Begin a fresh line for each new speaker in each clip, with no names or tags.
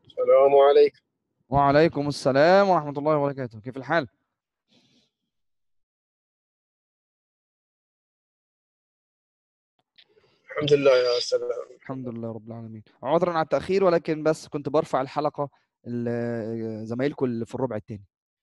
السلام عليكم
وعليكم السلام ورحمة الله وبركاته كيف الحال؟
الحمد لله يا سلام
الحمد لله رب العالمين عذرا على التأخير ولكن بس كنت برفع الحلقة ل- زمايلكم اللي في الربع الثاني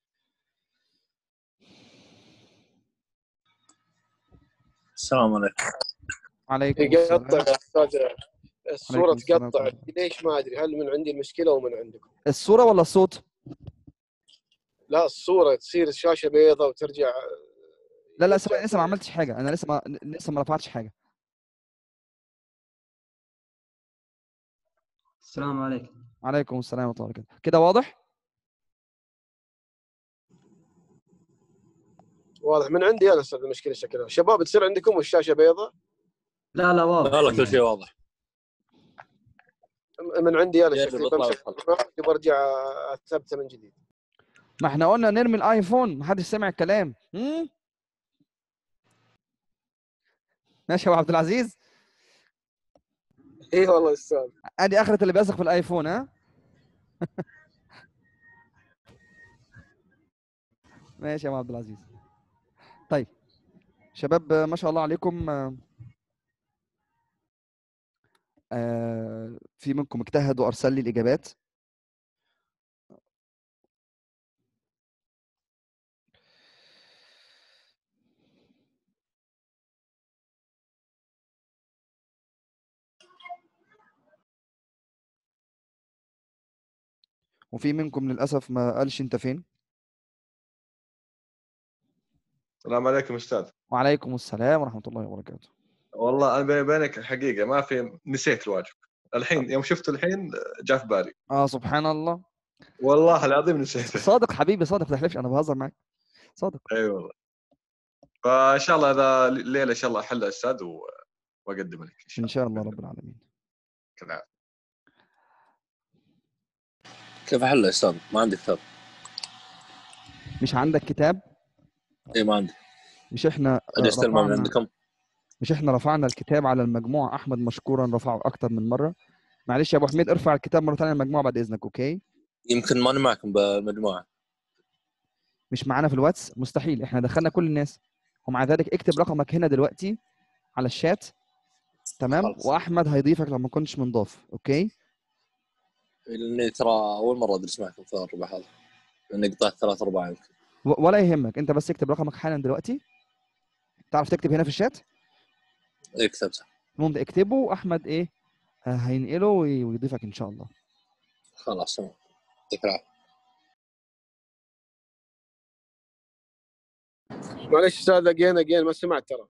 السلام عليكم
عليكم
يقطع
السلام
يا استاذ الصورة
عليكم السلام
تقطع
ورحمة الله.
ليش ما ادري هل من عندي المشكلة او من عندكم
الصورة ولا الصوت؟
لا الصورة تصير الشاشة بيضاء وترجع
لا لا لسه لسه ما عملتش حاجة أنا لسه ما لسه ما رفعتش حاجة
السلام عليكم
عليكم السلام ورحمة الله وبركاته كده واضح؟
واضح من عندي انا استاذ المشكلة شكلها شباب تصير عندكم والشاشة بيضاء
لا لا واضح
لا لا كل شيء واضح
من عندي انا
يا
شكلي
بيطلع
بمسح
ويدخل.
البرنامج وبرجع اثبته من جديد
ما احنا قلنا نرمي الايفون محدش سمع الكلام هم؟ ماشي يا ابو عبد العزيز
اي والله استاذ
ادي اخرة اللي بيثق في الايفون ها ماشي يا ابو عبد العزيز طيب شباب آه، ما شاء الله عليكم آه، آه، في منكم اجتهد وارسل لي الاجابات وفي منكم للاسف ما قالش انت فين
السلام عليكم استاذ
وعليكم السلام ورحمة الله وبركاته
والله انا بيني وبينك الحقيقه ما في نسيت الواجب الحين يوم شفته الحين جاء في بالي
اه سبحان الله
والله العظيم نسيته
صادق حبيبي صادق ما تحلفش انا بهزر معاك صادق
اي والله فان شاء الله اذا الليله ان شاء الله احل استاذ و... واقدم لك ان شاء
ان
الله
شاء الله رب العالمين
كالعادة.
كيف احل يا استاذ؟ ما عندي كتاب
مش عندك كتاب
اي ما عندي
مش احنا
اجي استلمه من
رفعنا
عندكم
مش احنا رفعنا الكتاب على المجموعة احمد مشكورا رفعه اكتر من مرة معلش يا ابو حميد ارفع الكتاب مرة ثانية المجموعة بعد اذنك اوكي
يمكن ماني معكم بالمجموعه
مش معانا في الواتس مستحيل احنا دخلنا كل الناس ومع ذلك اكتب رقمك هنا دلوقتي على الشات تمام
خلاص.
واحمد هيضيفك لو ما كنتش منضاف اوكي
لاني ترى اول مره ادرس معكم في الربع هذا لاني قطعت ثلاث ارباع يمكن
و- ولا يهمك انت بس اكتب رقمك حالا دلوقتي تعرف تكتب هنا في الشات
اي كتبته
المهم اكتبه واحمد ايه آه، هينقله وي- ويضيفك ان شاء الله
خلاص تمام يعطيك العافيه
معلش استاذ اجين اجين ما سمعت ترى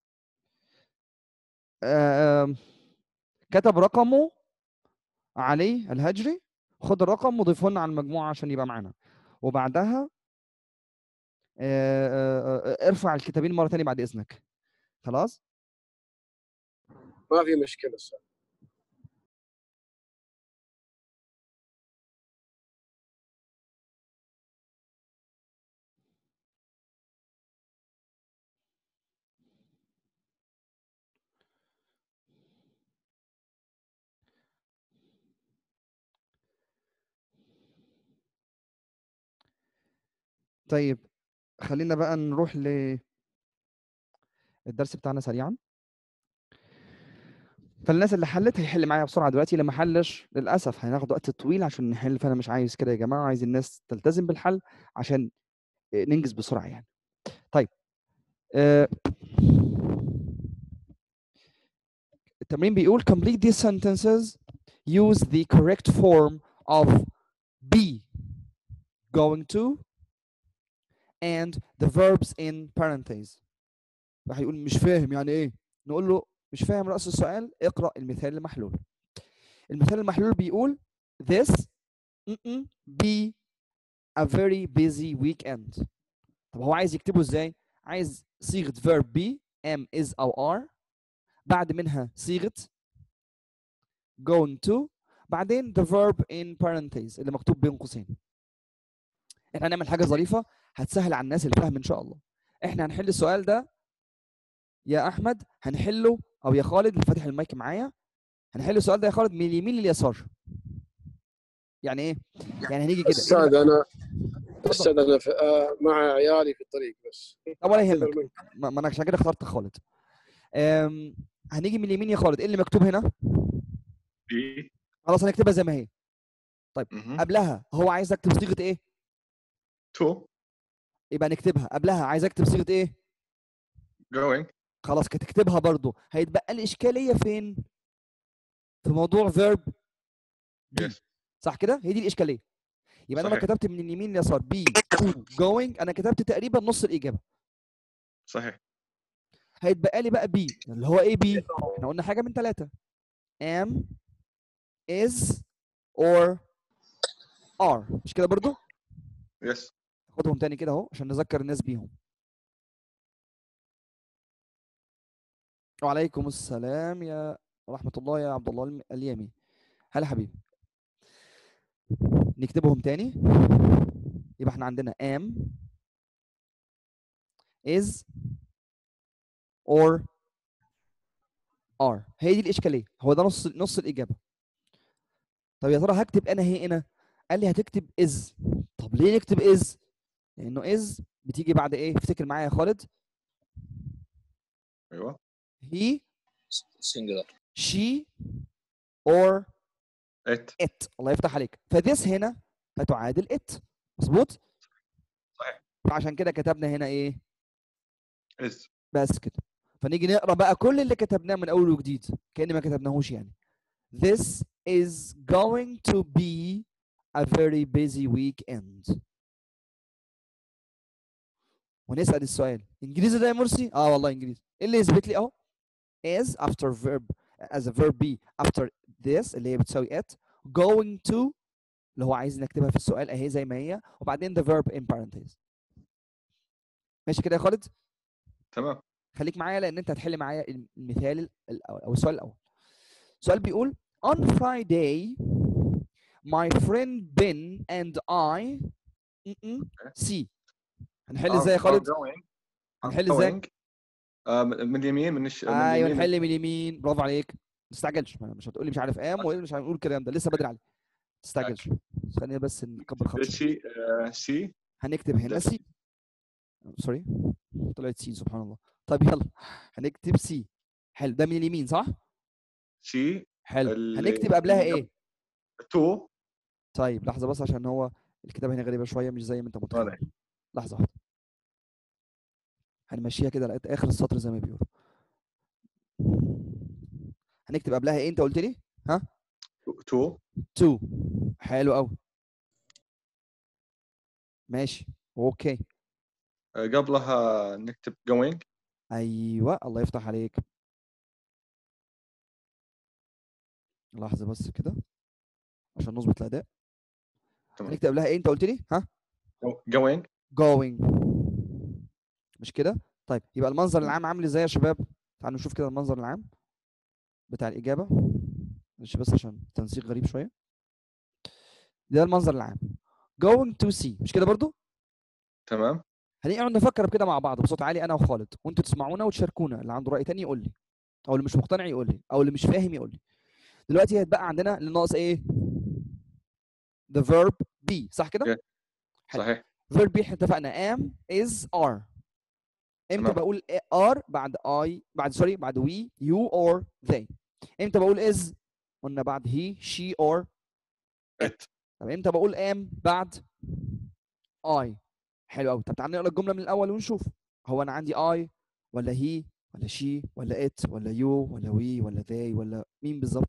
آم، كتب رقمه علي الهجري خد الرقم وضيفه لنا على المجموعة عشان يبقى معانا وبعدها آه، آه، آه، ارفع الكتابين مرة تانية بعد إذنك خلاص
ما في مشكلة استاذ
طيب خلينا بقى نروح ل الدرس بتاعنا سريعا فالناس اللي حلت هيحل معايا بسرعه دلوقتي اللي ما حلش للاسف هناخد وقت طويل عشان نحل فانا مش عايز كده يا جماعه عايز الناس تلتزم بالحل عشان ننجز بسرعه يعني طيب آه، التمرين بيقول complete these sentences use the correct form of be going to and the verbs in parentheses راح يقول مش فاهم يعني ايه نقول له مش فاهم رأس السؤال اقرأ المثال المحلول المثال المحلول بيقول this mm-mm, be a very busy weekend طب هو عايز يكتبه ازاي عايز صيغة verb be am is أو are بعد منها صيغة going to بعدين the verb in parentheses اللي مكتوب بين قوسين احنا هنعمل حاجة ظريفة هتسهل على الناس الفهم ان شاء الله احنا هنحل السؤال ده يا احمد هنحله او يا خالد اللي فاتح المايك معايا هنحل السؤال ده يا خالد من اليمين لليسار يعني ايه يعني هنيجي كده
استاذ انا استاذ انا في آه مع عيالي في الطريق بس
طب ولا يهمك
أعتذر منك.
ما ما انا عشان كده اخترت خالد أم... هنيجي من اليمين يا خالد ايه اللي مكتوب هنا
بي
خلاص هنكتبها زي ما هي
مهم.
قبلها هو عايز اكتب صيغه ايه
تو
يبقى نكتبها قبلها عايز اكتب صيغه ايه
جوينج
خلاص كده تكتبها برضو هيتبقى لي اشكاليه فين في موضوع فيرب
يس
صح كده هي دي الاشكاليه يبقى انا لو
صحيح.
كتبت من اليمين لليسار بي جوينج انا كتبت تقريبا نص الاجابه
صحيح
هيتبقى لي بقى بي اللي هو ايه بي احنا قلنا حاجه من ثلاثه am is or are مش كده برضو
يس
خدهم تاني كده اهو عشان نذكر الناس بيهم وعليكم السلام يا ورحمة الله يا عبد الله الم- اليامي هلا حبيبي نكتبهم تاني يبقى احنا عندنا am is or are هي دي الإشكالية هو ده نص نص الإجابة طب يا ترى هكتب أنا هي هنا قال لي هتكتب is طب ليه نكتب is لأنه is بتيجي بعد إيه افتكر معايا يا خالد
ايوه
he
سنجلر
she or
ات
it الله يفتح عليك فذس هنا هتعادل it مظبوط
صحيح.
فعشان كده كتبنا هنا ايه
از
بس كده فنيجي نقرا بقى كل اللي كتبناه من اول وجديد كأن ما كتبناهوش يعني This is going to be a very busy weekend ونسأل السؤال انجليزي ده يا مرسي اه والله انجليزي ايه اللي يثبت لي اهو is after verb as a verb be after this اللي هي بتساوي it going to اللي هو عايز نكتبها في السؤال اهي زي ما هي وبعدين the verb in parentheses ماشي كده يا خالد
تمام
خليك معايا لان انت هتحل معايا المثال ال- الاول او السؤال الاول السؤال بيقول on Friday my friend Ben and I م-م, see هنحل ازاي يا خالد هنحل ازاي
آه، من اليمين من الش... من
ايوه
اليمين
نحل من اليمين برافو عليك ما تستعجلش ما- مش هتقولي مش عارف ام وايه مش هنقول الكلام ده لسه بدري عليه ما تستعجلش بس خلينا بس نكبر خطوه
سي آه، سي
هنكتب هنا
ده
سي سوري طلعت سي سبحان الله طيب يلا هنكتب سي حلو ده من اليمين صح
سي
حلو
اللي-
هنكتب قبلها
اللي
ايه
تو
طيب لحظه بس عشان هو الكتابه هنا غريبه شويه مش زي ما انت
ولا
متخيل لحظه واحده هنمشيها كده لغايه اخر السطر زي ما بيقولوا هنكتب قبلها ايه انت قلت لي
تو
2 حلو قوي ماشي اوكي
آه، قبلها نكتب جوينج
ايوه الله يفتح عليك لحظه بس كده عشان نظبط الاداء
تمام
هنكتب قبلها ايه انت قلت لي ها
جوينج
going مش كده طيب يبقى المنظر العام عامل ازاي يا شباب تعالوا نشوف كده المنظر العام بتاع الاجابه مش بس عشان تنسيق غريب شويه ده المنظر العام going to see مش كده برضو
تمام
هنقعد نفكر بكده مع بعض بصوت عالي انا وخالد وانتوا تسمعونا وتشاركونا اللي عنده راي تاني يقول لي او اللي مش مقتنع يقول لي او اللي مش فاهم يقول لي دلوقتي هيتبقى عندنا اللي ناقص ايه the verb be صح كده
Yeah.
حلو.
صحيح
verb be احنا اتفقنا am is are امتى
تمام.
بقول are بعد I بعد سوري بعد we you or they امتى بقول is قلنا بعد he she or
it
طب امتى بقول am بعد I حلو قوي طب تعالى نقرا الجمله من الاول ونشوف هو انا عندي I ولا he ولا she ولا it ولا you ولا we ولا they ولا مين بالظبط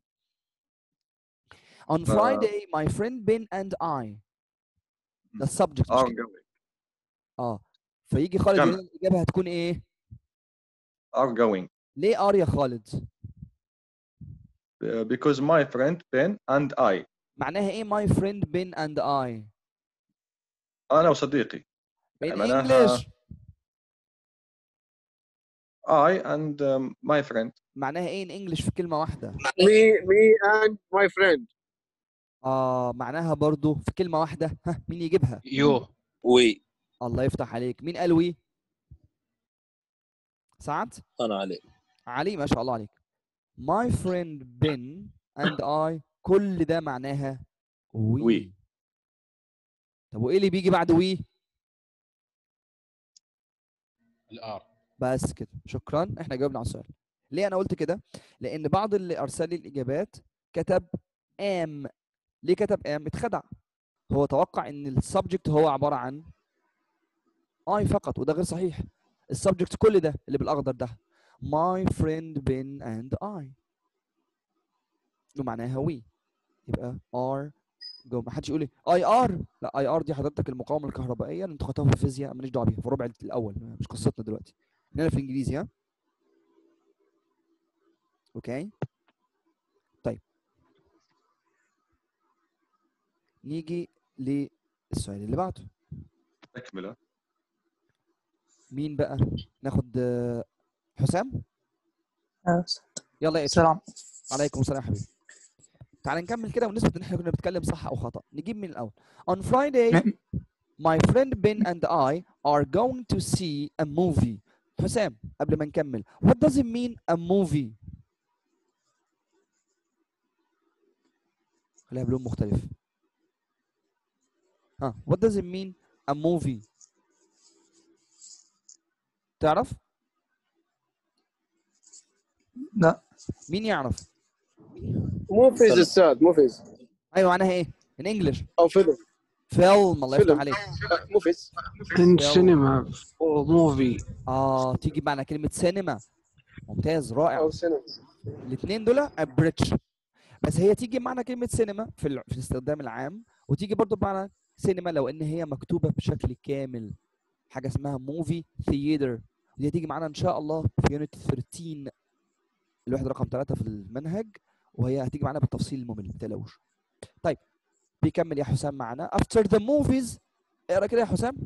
On
آه.
Friday my friend Ben and I ده السبجكت
ار
مش كده؟
جوينج
اه فيجي خالد
جمع.
يقول لنا الاجابه هتكون ايه؟
ار جوينج
ليه ار يا خالد؟
because my friend Ben and I
معناها ايه my friend Ben and I؟
انا وصديقي
in
معناها-
English
I and um, my friend
معناها ايه in English في كلمه واحده؟
me me and my friend
اه معناها برضو في كلمه واحده ها مين يجيبها؟
يو
وي
الله يفتح عليك مين قال وي؟ سعد؟
انا علي
علي ما شاء الله عليك my friend Ben and I كل ده معناها وي
وي.
طب وايه اللي بيجي بعد وي
الار
بس كده شكرا احنا جاوبنا على السؤال ليه انا قلت كده لان بعض اللي ارسل لي الاجابات كتب ام ليه كتب ام اتخدع هو توقع ان السبجكت هو عباره عن اي فقط وده غير صحيح السبجكت كل ده اللي بالاخضر ده my friend Ben and I ومعناها وي يبقى ار جو ما حدش يقول لي اي ار لا اي ار دي حضرتك المقاومه الكهربائيه اللي انتوا خدتوها في الفيزياء ماليش دعوه بيها في الربع الاول مش قصتنا دلوقتي هنا في الانجليزي ها اوكي طيب نيجي للسؤال اللي بعده
تكمله
مين بقى ناخد آه، حسام
آه،
يلا يا اتش
سلام
عليكم السلام يا حبيبي تعال نكمل كده ونثبت ان احنا كنا بنتكلم صح او خطا نجيب من الاول on Friday
م-
my friend Ben and I are going to see a movie حسام قبل ما نكمل what does it mean a movie خليها بلون مختلف ها what does it mean a movie تعرف
لا
مين يعرف
مو فيز استاذ مو فيز
ايوه معناها ايه in English
او فيلم
فيلم الله يفتح
فيلم.
عليك
لا، مو فيز
in
يلا.
cinema or movie
اه تيجي معنى كلمة سينما ممتاز رائع
او سينما
الاثنين دول ابريتش بس هي تيجي معنى كلمة سينما في ال... في الاستخدام العام وتيجي برضو بمعنى سينما لو ان هي مكتوبة بشكل كامل حاجة اسمها موفي ثياتر ودي هتيجي معانا ان شاء الله في يونت 13 الواحد رقم ثلاثة في المنهج وهي هتيجي معانا بالتفصيل الممل ما تقلقوش طيب بيكمل يا حسام معانا after the movies اقرا كده يا حسام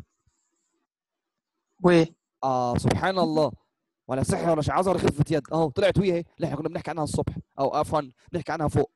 وي
اه سبحان الله ولا سحر ولا شعاذ ولا خفه يد اهو طلعت وي اهي اللي احنا كنا بنحكي عنها الصبح او عفوا بنحكي عنها فوق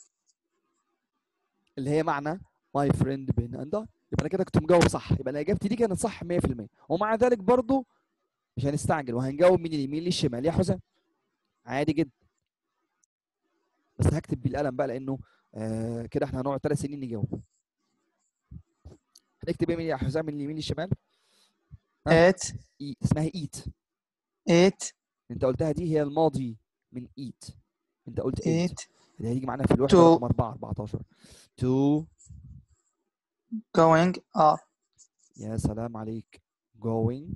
اللي هي معنى ماي فريند بين اند يبقى انا كده كنت مجاوب صح يبقى انا اجابتي دي كانت صح 100% ومع ذلك برضو مش هنستعجل وهنجاوب من اليمين للشمال يا حسام عادي جدا بس هكتب بالقلم بقى لانه آه كده احنا هنقعد ثلاث سنين نجاوب هنكتب ايه من يا حسام من اليمين للشمال ها؟
ايت
إي اسمها ايت
ايت
انت قلتها دي هي الماضي من ايت انت قلت ايت
ايت
اللي هيجي معانا في الوحده
To.
رقم 4 14 تو
going are
يا سلام عليك going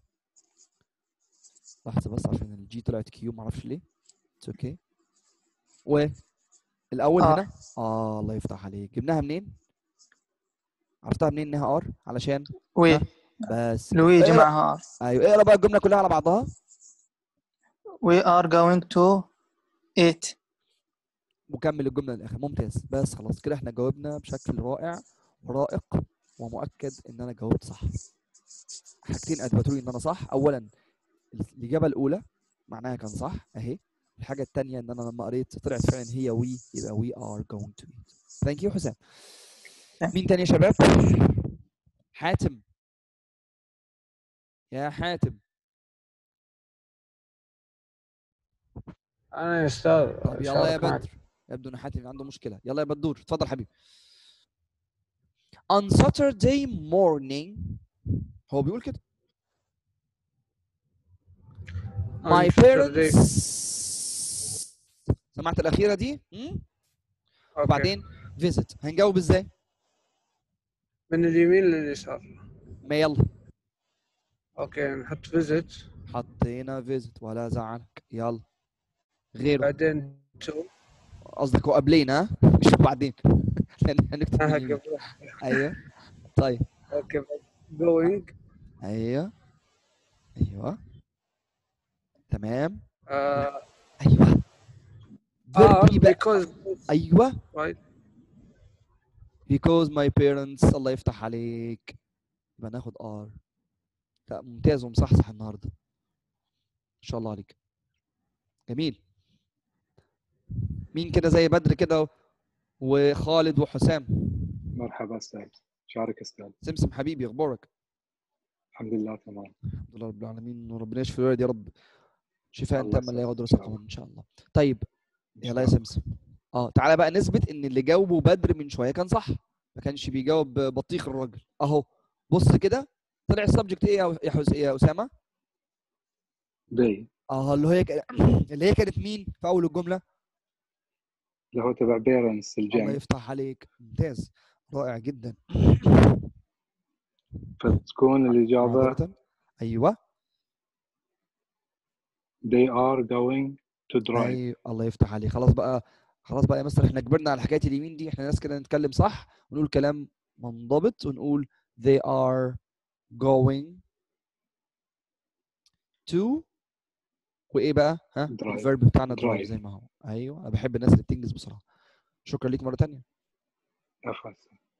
لحظه بس عشان الجي طلعت كيو معرفش ليه اتس اوكي والاول
آر.
هنا اه الله يفتح عليك جبناها منين عرفتها منين انها ار علشان
وي
ها؟ بس كده.
لويجي
اقرا
معها ار
ايوه اقرا بقى الجمله كلها على بعضها
we are going to eat
وكمل الجمله للاخر ممتاز بس خلاص كده احنا جاوبنا بشكل رائع ورائق ومؤكد ان انا جاوبت صح حاجتين اثبتوا لي ان انا صح اولا الاجابه الاولى معناها كان صح اهي الحاجه الثانيه ان انا لما قريت طلعت فعلا هي وي يبقى وي ار جوينج تو ايت ثانك يو حسام مين تاني يا شباب حاتم يا حاتم
انا يا استاذ
طب يلا يا
أشارك معك.
بدر يبدو ان حاتم عنده مشكله يلا يا بدور اتفضل حبيبي on Saturday morning هو بيقول كده my
On Saturday-
parents سمعت الأخيرة دي؟ م?
أوكي.
وبعدين visit هنجاوب ازاي؟
من اليمين لليسار
ما يلا
اوكي نحط فيزيت
حطينا visit ولا زعلك يلا غيره
بعدين تو
قصدك هو قبلين ها؟ مش بعدين لأن هنكتب من
آه،
اليمين.
قبل.
ايوه طيب
اوكي جوينج
ايوه ايوه تمام
ار
ايوه verb إيه بقى؟
because
ايوه
right
because my parents الله يفتح عليك يبقى ناخد ار لا ممتاز ومصحصح النهارده ان شاء الله عليك جميل مين كده زي بدر كده وخالد وحسام
مرحبا استاذ شارك استاذ
سمسم حبيبي اخبارك
الحمد لله تمام
الحمد لله رب العالمين وربنا يشفي الولد يا رب شفاء
الله
تاما لا
يسلمك
يغادر
إن شاء
سقما
الله.
ان شاء الله طيب
إن
يلا يا
شاء الله.
سمسم اه تعالى بقى نثبت ان اللي جاوبه بدر من شويه كان صح ما كانش بيجاوب بطيخ الراجل اهو بص كده طلع السبجكت ايه يا يا حس- يا اسامه
they
اه اللي هي ك- اللي هي كانت مين في اول الجمله
اللي هو تبع parents
الله
الجمع
يفتح عليك ممتاز رائع جدا
فتكون الإجابة
معذرة. ايوه
they are going to drive
أيوة. الله يفتح عليك خلاص بقى خلاص بقى يا مستر احنا كبرنا على حكايه اليمين دي احنا ناس كده نتكلم صح ونقول كلام منضبط ونقول they are going to وايه بقى ها
Drive.
الفيرب بتاعنا drive
Drive.
زي ما هو ايوه انا بحب الناس اللي بتنجز بسرعه شكرا ليك مره تانية
أخذ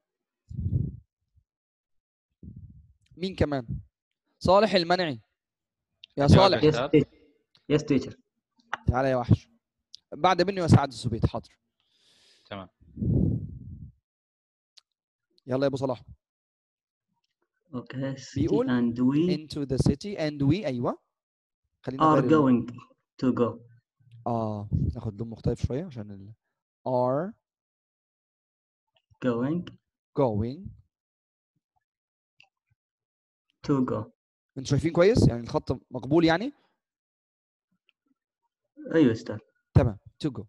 مين كمان صالح المنعي يا
جواب
صالح
يا
يس
أستاذ.
تيتشر يس تيتشر
تعالى يا وحش بعد منه يا سعد السبيت حاضر
تمام
يلا يا ابو صلاح
اوكي city
بيقول
and we
into the city and we ايوه خلينا
are
نغير ال-
going to go
اه ناخد لون مختلف شويه عشان ال are
going
going
to go
انتوا شايفين كويس يعني الخط مقبول يعني
ايوه استاذ
تمام to go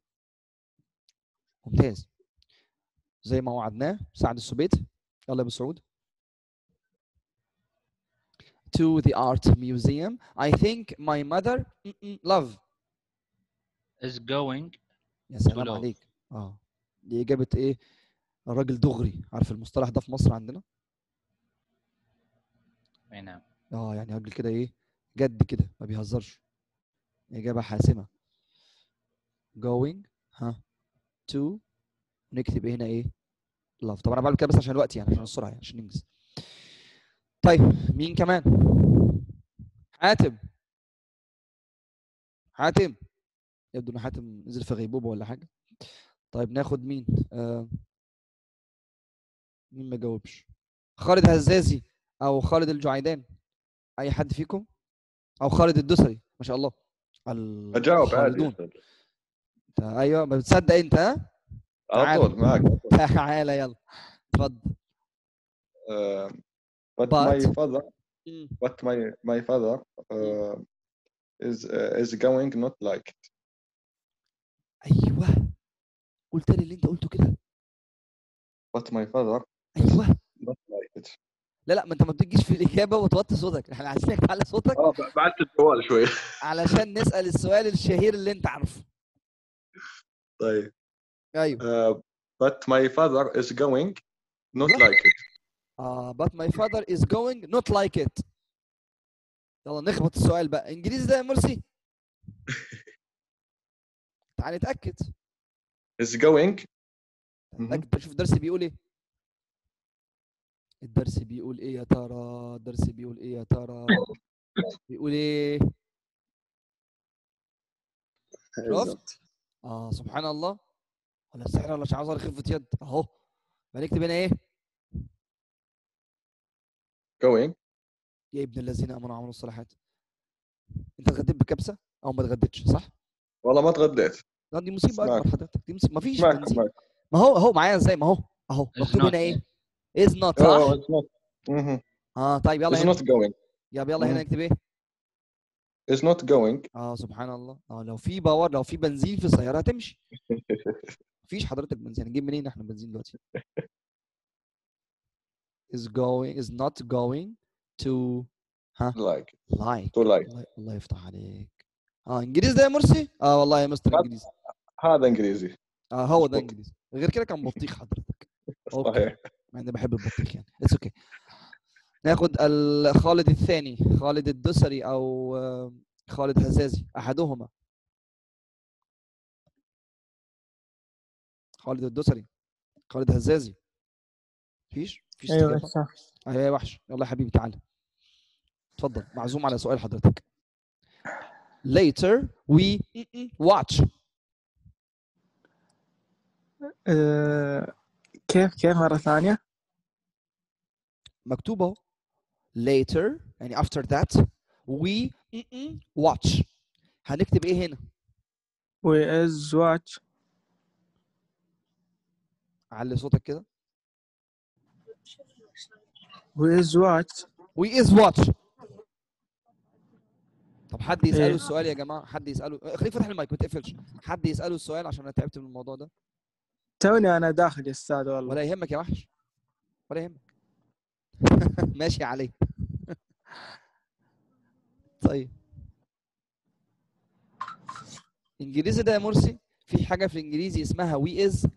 ممتاز زي ما وعدناه سعد السبيت يلا يا ابو سعود to the art museum I think my mother Mm-mm, love
is going
يا سلام
love.
عليك اه دي اجابه ايه الراجل دغري عارف المصطلح ده في مصر عندنا
اي نعم
اه يعني راجل كده ايه جد كده ما بيهزرش اجابه حاسمه going ها to نكتب هنا ايه love طبعا انا بعمل كده بس عشان الوقت يعني عشان السرعه يعني عشان ننجز طيب مين كمان حاتم حاتم يبدو ان حاتم نزل في غيبوبه ولا حاجه طيب ناخد مين آه مين ما جاوبش خالد هزازي او خالد الجعيدان اي حد فيكم او خالد الدسري ما شاء الله ال-
اجاوب عادي
الخالدون. انت ايوه ما بتصدق انت ها
على
تعال.
طول معك
تعالى يلا اتفضل
Uh, but,
But-
my father
مم.
but my my father uh, is uh, is going not like it.
ايوه قلت لي اللي انت قلته كده
but my father
ايوه
not like it
لا لا ما انت ما بتجيش في الاجابه وتوطي صوتك احنا عايزينك تعلي صوتك
اه بعدت الجوال شوي
علشان نسال السؤال الشهير اللي انت عارفه
طيب
ايوه
uh, but my father is going not
أيوة.
like it
اه but my father is going not like it يلا نخبط السؤال بقى انجليزي ده يا مرسي تعال نتاكد
is going مهم.
نتاكد شوف الدرس بيقول ايه الدرس بيقول ايه يا ترى الدرس بيقول ايه يا ترى بيقول ايه شفت اه سبحان الله ولا السحر ولا شعوذه خفه يد اهو بنكتب هنا ايه
going
يا ابن الذين امنوا وعملوا الصالحات انت اتغديت بكبسه او ما اتغديتش صح
والله ما تغديت
لا دي مصيبه
معك.
اكبر حضرتك دي مصيبه ما فيش
معك
بنزين
معك
ما هو اهو معايا ازاي ما هو اهو
Is
مكتوب
not
هنا ايه is not
oh
صح
it's not Mhm.
اه طيب يلا
is
هنا
not going
يلا يلا هنا
مم.
نكتب ايه
is not going
اه سبحان الله اه لو في باور لو في بنزين في السياره هتمشي مفيش حضرتك بنزين هنجيب منين احنا بنزين دلوقتي is going is not going to
like
like
to like
الله, الله يفتح عليك اه انجليزي ده يا مرسي اه والله يا مستر
هذا-
انجليزي
هذا انجليزي
اه هو ده
مظبوط.
انجليزي غير كده كان بطيخ حضرتك أوكي.
صحيح
مع اني بحب البطيخ يعني اتس اوكي ناخد ال- خالد الثاني خالد الدسري او آه، خالد هزازي احدهما خالد الدسري خالد هزازي فيش فيش
ايوه
استجابة؟
صح
ايوه يا وحش يلا يا حبيبي تعالى اتفضل معزوم على سؤال حضرتك later we watch
آه، كيف كيف مرة ثانية؟
مكتوب اهو later يعني after that we watch هنكتب ايه هنا
we is watch
علي صوتك كده
ويز واتش
وي از واتش طب حد يساله
إيه.
السؤال يا جماعه حد يساله آه، خليك فاتح المايك ما تقفلش حد يساله السؤال عشان انا تعبت من الموضوع ده
توني انا داخل يا استاذ والله
ولا يهمك يا وحش ولا يهمك ماشي عليه طيب انجليزي ده يا مرسي في حاجه في الانجليزي اسمها وي از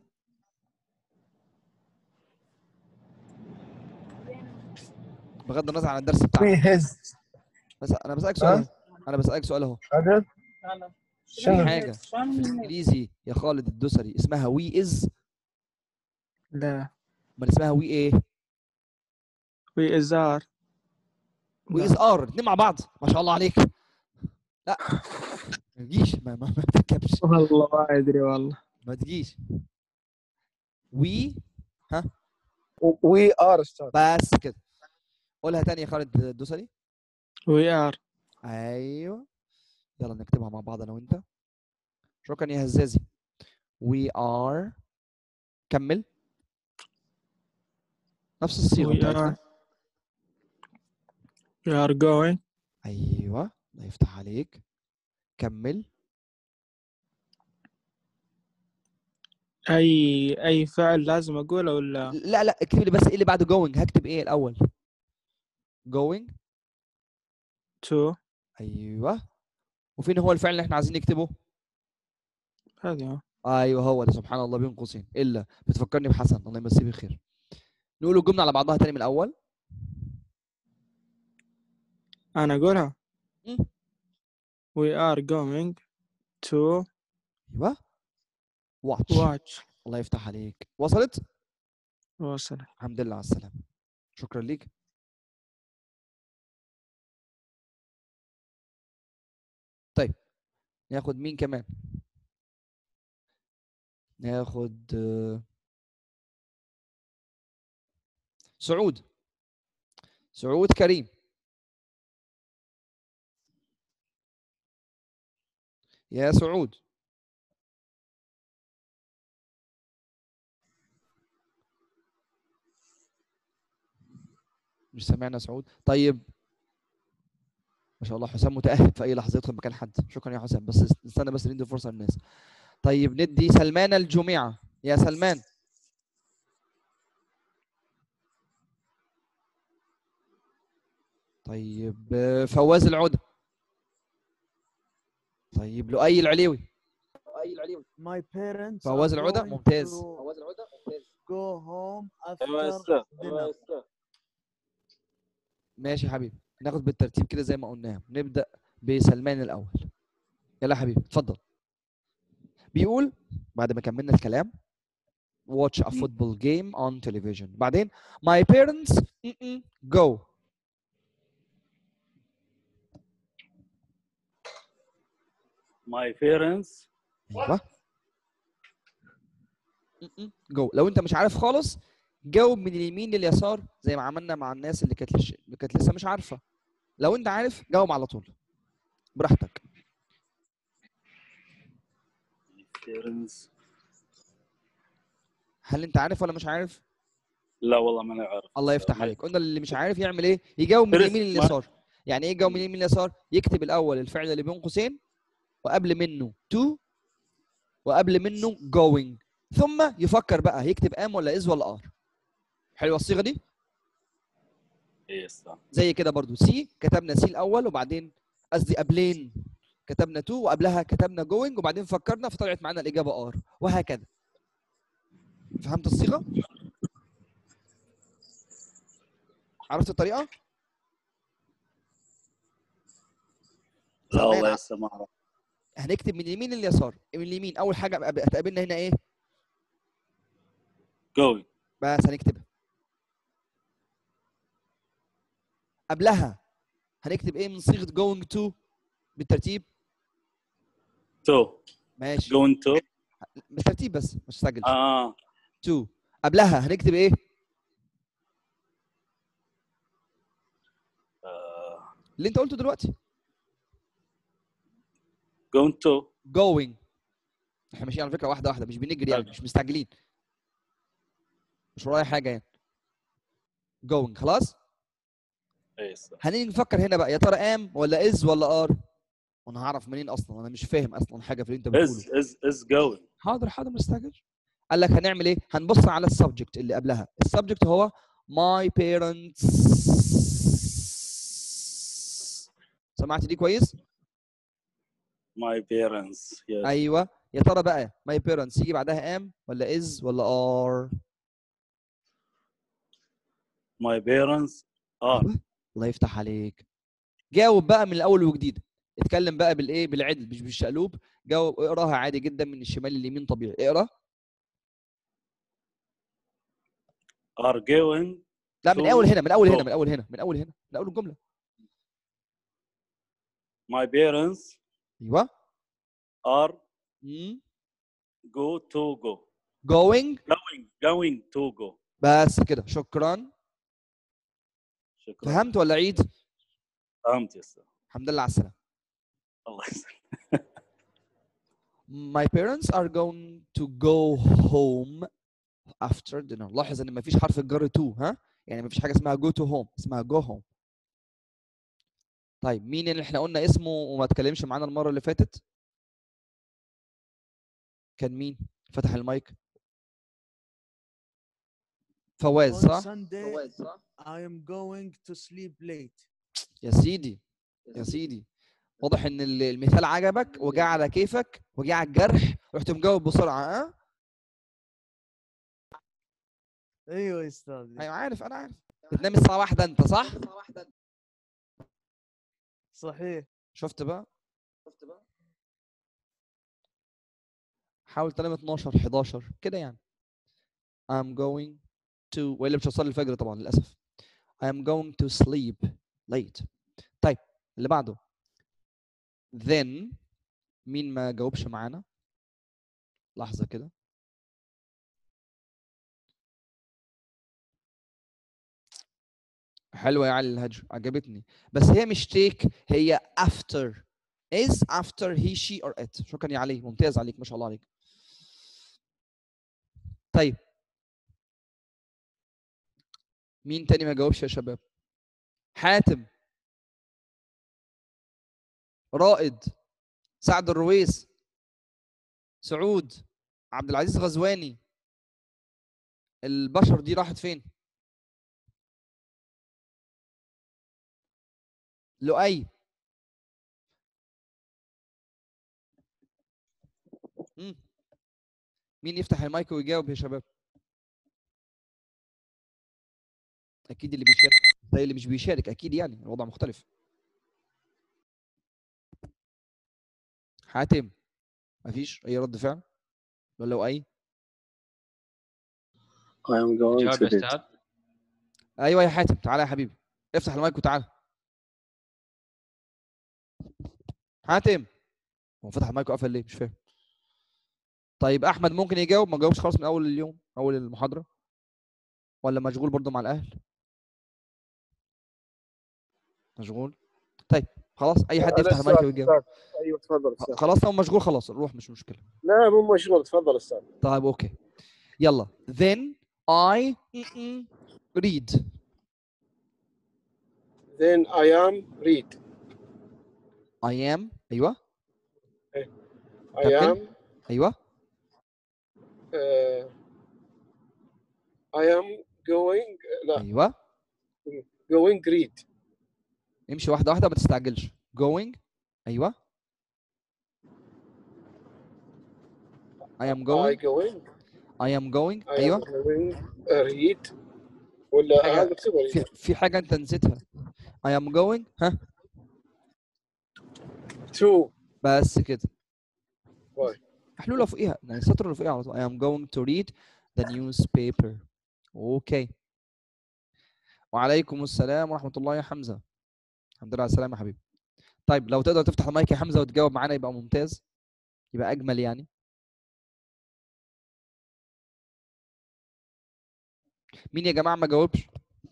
بغض النظر عن الدرس بتاعنا
ويز
بس انا بسالك سؤال أهو. انا بسالك سؤال اهو
عدد
في
شنو؟
حاجه في الانجليزي يا خالد الدوسري اسمها وي از
لا
امال اسمها وي ايه
وي ازار
وي از ار الاثنين مع بعض ما شاء الله عليك لا ما تجيش ما, ما, ما تركبش
والله ما ادري والله
ما تجيش وي
وي ار استاذ
بس كده قولها تاني يا خالد الدوسري
وي ار
ايوه يلا نكتبها مع بعض انا وانت شكرا يا هزازي we are كمل نفس الصيغه
We
بتاعتنا
are we are going
ايوه الله يفتح عليك كمل
اي اي فعل لازم اقوله ولا
لا لا اكتب لي بس ايه اللي بعد going هكتب ايه الاول going
to
ايوه وفين هو الفعل اللي احنا عايزين نكتبه
هذه هو.
ايوه هو ده سبحان الله بين قوسين الا بتفكرني بحسن الله يمسيه بالخير نقول الجمله على بعضها تاني من الاول
انا اقولها
مم.
we are going to
ايوه watch
watch
الله يفتح عليك وصلت
وصل
الحمد لله على السلامه شكرا ليك طيب ناخد مين كمان ناخد آه، سعود سعود كريم يا سعود مش سامعنا سعود طيب ما شاء الله حسام متأهب في أي لحظة يدخل مكان حد شكرا يا حسام بس استنى بس ندي فرصة للناس طيب ندي سلمان الجميعة يا سلمان طيب آه، فواز العودة طيب لؤي العليوي لؤي العليوي
My parents
فواز
are
العودة
going
ممتاز
to
فواز العودة ممتاز
go home
ايوه
after
استاذ
dinner.
ماشي يا حبيبي ناخد بالترتيب كده زي ما قلنا نبدأ بسلمان الأول يلا يا حبيبي اتفضل بيقول بعد ما كملنا الكلام watch a football game on television بعدين my parents mm-mm, go
My parents
ايوه Mm-mm, go لو انت مش عارف خالص جاوب من اليمين لليسار زي ما عملنا مع الناس اللي كانت لش... اللي كانت لسه مش عارفه لو انت عارف جاوب على طول براحتك
parents
هل انت عارف ولا مش عارف
لا والله ما عارف
الله يفتح عليك قلنا اللي مش عارف يعمل ايه يجاوب من
First
اليمين
ما-
لليسار يعني ايه يجاوب من اليمين لليسار يكتب الاول الفعل اللي بين قوسين وقبل منه to وقبل منه going ثم يفكر بقى هيكتب ام ولا از ولا ار حلوه الصيغه دي
ايه استاذ
زي كده برضو سي كتبنا سي الاول وبعدين قصدي قبلين كتبنا تو وقبلها كتبنا جوينج وبعدين فكرنا فطلعت معانا الاجابه ار وهكذا فهمت الصيغه عرفت الطريقه
لا والله
سلمان،
لسه ما اعرف
هنكتب من اليمين لليسار من اليمين اول حاجه بقى- هتقابلنا هنا ايه
going
بس هنكتبها قبلها هنكتب ايه من صيغه going to بالترتيب
to
ماشي
going to
بالترتيب بس مش تستعجل
اه
to قبلها هنكتب ايه
آه،
اللي انت قلته دلوقتي
going to
going احنا ماشيين على فكره واحده واحده مش بنجري يعني مش مستعجلين مش ورايا حاجه يعني going خلاص
اي استاذ
هنيجي نفكر هنا بقى يا ترى ام ولا از ولا ار وانا هعرف منين اصلا انا مش فاهم اصلا حاجه في اللي انت بتقوله
از از از جوينج
حاضر حاضر مستعجل قال لك هنعمل ايه هنبص على السبجكت اللي قبلها السبجكت هو my parents سمعت دي كويس
ماي بيرنتس يس
ايوه يا ترى بقى my parents يجي بعدها ام ولا از ولا ار
ماي بيرنتس ار
الله يفتح عليك جاوب بقى من الاول وجديد اتكلم بقى بالايه بالعدل مش بالشقلوب جاوب اقراها عادي جدا من الشمال لليمين طبيعي اقرا
ار جوينج
لا من
to
الاول هنا من الاول هنا
go.
من الاول هنا من الاول هنا من اول الجمله
ماي بيرنتس
ايوه
ار
مم.
جو تو جو
going
جوينج جوينج تو جو
بس كده شكرا
شكرا
فهمت ولا عيد
فهمت يا استاذ
الحمد لله على السلامه
الله يسلمك
My parents are going to go home after dinner. لاحظ ان مفيش حرف الجر to ها؟ يعني مفيش حاجه اسمها go to home اسمها go home. طيب مين اللي احنا قلنا اسمه وما اتكلمش معانا المره اللي فاتت؟ كان مين؟ فتح المايك. فواز
On
صح؟
Sunday, I am going to sleep late.
يا سيدي يا سيدي واضح ان ال- المثال عجبك وجا على كيفك وجا على الجرح رحت مجاوب بسرعه ها؟
ايوه يا استاذ
ايوه عارف انا عارف بتنام الساعه واحدة انت صح؟
صحيح
شفت بقى؟ حاول تنام 12 11 كده يعني I'm going to والا مش هصلي الفجر طبعا للاسف I'm going to sleep late طيب اللي بعده then مين ما جاوبش معانا لحظة كده حلوة يا علي الهجر عجبتني بس هي مش take هي after is after he she or it شكرا يا علي ممتاز عليك ما شاء الله عليك طيب مين تاني ما جاوبش يا شباب حاتم رائد سعد الرويس سعود عبد العزيز غزواني البشر دي راحت فين لؤي مم. مين يفتح المايك ويجاوب يا شباب اكيد اللي بيشارك زي اللي مش بيشارك اكيد يعني الوضع مختلف حاتم مفيش اي رد فعل ولا لو اي
I am going
جواب
to
يا
bed.
استاذ
ايوه يا حاتم تعالى يا حبيبي افتح المايك وتعالى حاتم هو فتح المايك وقفل ليه مش فاهم طيب احمد ممكن يجاوب ما جاوبش خالص من اول اليوم اول المحاضره ولا مشغول برضه مع الاهل مشغول طيب خلاص اي حد يفتح المايك ويجاوب
أستاذ. ايوه تفضل استاذ
خلاص لو مشغول خلاص نروح مش مشكله
لا مو مشغول تفضل استاذ
طيب اوكي يلا then I read
then I am read
I am ايوه
I
كمل.
am
ايوه
uh, I am going لا
ايوه
going read
امشي واحده واحده ما تستعجلش going ايوه I am
I
going
going
I am going
I am
ايوه
going uh, read ولا
حاجة-
هذا اكتبها لي.
في في حاجه انت نسيتها I am going ها
to
بس كده
Why?
محلوله فوقيها يعني السطر اللي فوقيها على طول I am going to read the newspaper اوكي وعليكم السلام ورحمه الله يا حمزه الحمد لله على السلامه يا حبيبي طيب لو تقدر تفتح المايك يا حمزه وتجاوب معانا يبقى ممتاز يبقى اجمل يعني مين يا جماعه ما جاوبش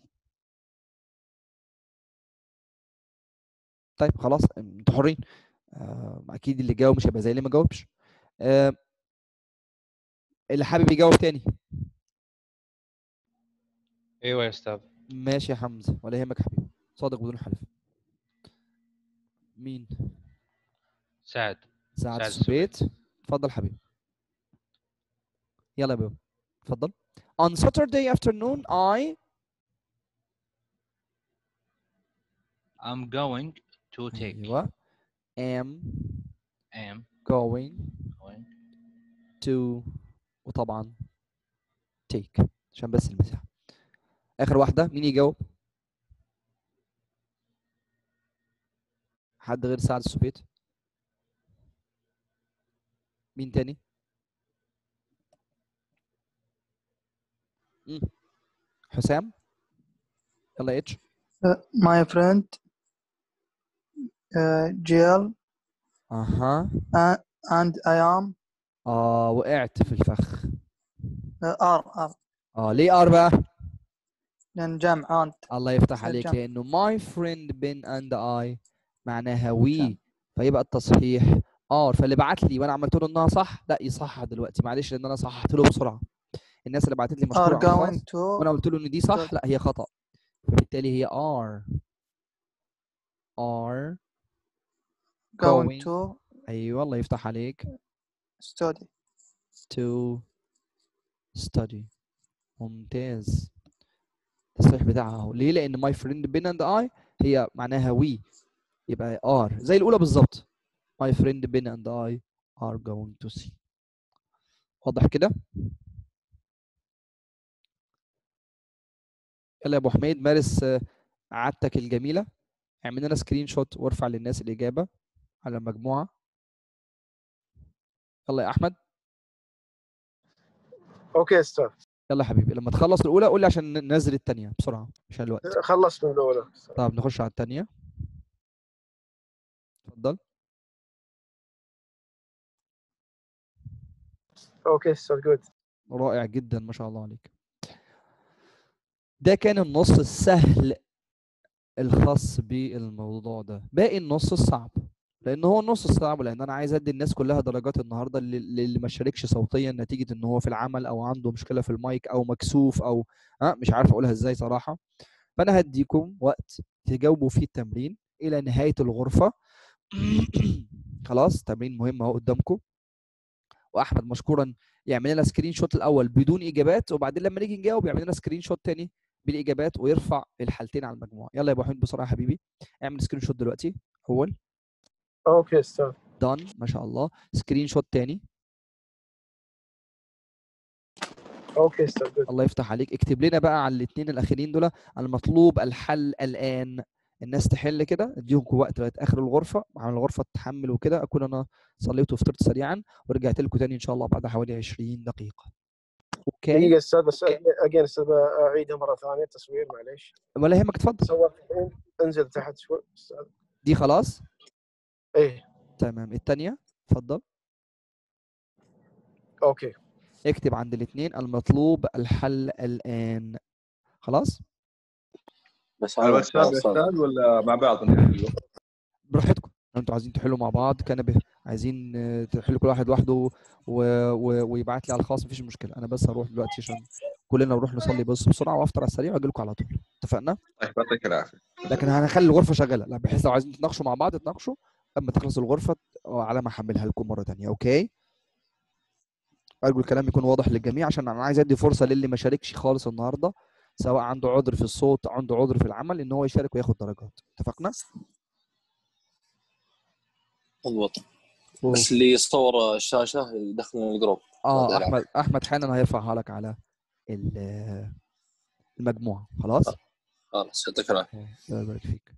طيب خلاص انتوا حرين آه، اكيد اللي جاوب مش هيبقى زي اللي ما جاوبش آه، اللي حابب يجاوب تاني
ايوه يا استاذ
ماشي يا حمزه ولا يهمك حبيبي صادق بدون حلف مين
سعد
سعد
سعد
السبيت اتفضل حبيبي يلا يا بابا اتفضل on Saturday afternoon I
I'm going to take
ايوه am
am
going
going
to وطبعا take عشان بس المساحة آخر واحدة مين يجاوب؟ حد غير سعد السبيت؟ مين تاني؟ مم. حسام يلا يا اتش
Uh, my friend uh, Jill
اها
uh, and I am
اه وقعت في الفخ
uh, R R
اه ليه ار بقى؟
لأن جمع أنت
الله يفتح
يصير
عليك
جمع.
لانه my friend Ben and I معناها وي فيبقى التصحيح ار فاللي بعت لي وانا عملت له انها صح لا يصحح دلوقتي معلش لان انا صححت له بسرعه الناس اللي بعتت لي
are
مشكوره على
going
الخاص
to
وانا قلت له ان دي صح لا هي خطا فبالتالي هي are are
going
going
to
ايوه الله يفتح عليك
study
to study ممتاز التصحيح بتاعها اهو ليه لان my friend Ben and I هي معناها we يبقى are زي الاولى بالظبط my friend Ben and I are going to see واضح كده يلا يا ابو حميد مارس آه، عادتك الجميله اعمل لنا سكرين شوت وارفع للناس الاجابه على المجموعه يلا يا احمد
اوكي استاذ
يلا يا حبيبي لما تخلص الاولى قول لي عشان ننزل الثانيه بسرعه عشان الوقت
خلصت من الاولى
طب نخش على الثانيه اتفضل
اوكي استاذ جود
رائع جدا ما شاء الله عليك ده كان النص السهل الخاص بالموضوع ده باقي النص الصعب لان هو النص الصعب لان انا عايز ادي الناس كلها درجات النهارده اللي, اللي ما شاركش صوتيا نتيجه ان هو في العمل او عنده مشكله في المايك او مكسوف او ها مش عارف اقولها ازاي صراحه فانا هديكم وقت تجاوبوا فيه التمرين الى نهايه الغرفه خلاص تمرين مهم اهو قدامكم واحمد مشكورا يعمل لنا سكرين شوت الاول بدون اجابات وبعدين لما نيجي نجاوب يعمل لنا سكرين شوت تاني بالاجابات ويرفع الحالتين على المجموعه يلا يا ابو حميد بسرعه يا حبيبي اعمل سكرين شوت دلوقتي اول
اوكي استاذ
دان ما شاء الله سكرين شوت تاني
اوكي استاذ جود
الله يفتح عليك اكتب لنا بقى على الاثنين الاخيرين دول المطلوب الحل الان الناس تحل كده اديهم وقت لغايه اخر الغرفه عمل الغرفه تحمل وكده اكون انا صليت وفطرت سريعا ورجعت لكم تاني ان شاء الله بعد حوالي 20 دقيقه اوكي
دقيقة استاذ بس اجين استاذ اعيدها مرة ثانية تصوير معليش
ولا يهمك اتفضل
صورت الحين انزل تحت شوي استاذ
دي خلاص
ايه
تمام الثانيه اتفضل
اوكي
اكتب عند الاثنين المطلوب الحل الان خلاص
بس
على
انا
الواتساب يا استاذ ولا مع بعض نحله؟
براحتكم لو انتوا عايزين تحلوا مع بعض كان به عايزين آه، تحلوا كل واحد لوحده و... و... ويبعت لي على الخاص مفيش مشكله انا بس هروح دلوقتي عشان كلنا نروح نصلي بس بسرعه وافطر على السريع واجي لكم على طول اتفقنا
طيب يعطيك العافيه
لكن هنخلي الغرفه شغاله لا بحيث لو عايزين تتناقشوا مع بعض اتناقشوا اما تخلص الغرفه على ما احملها لكم مره ثانيه اوكي ارجو الكلام يكون واضح للجميع عشان انا عايز ادي فرصه للي ما شاركش خالص النهارده سواء عنده عذر في الصوت عنده عذر في العمل ان هو يشارك وياخد درجات اتفقنا
مضبوط بس اللي يصور الشاشه يدخلنا الجروب
اه
بعد
احمد احمد حالا هيرفعها لك على ال- المجموعه خلاص
خلاص يعطيك العافيه
الله يبارك فيك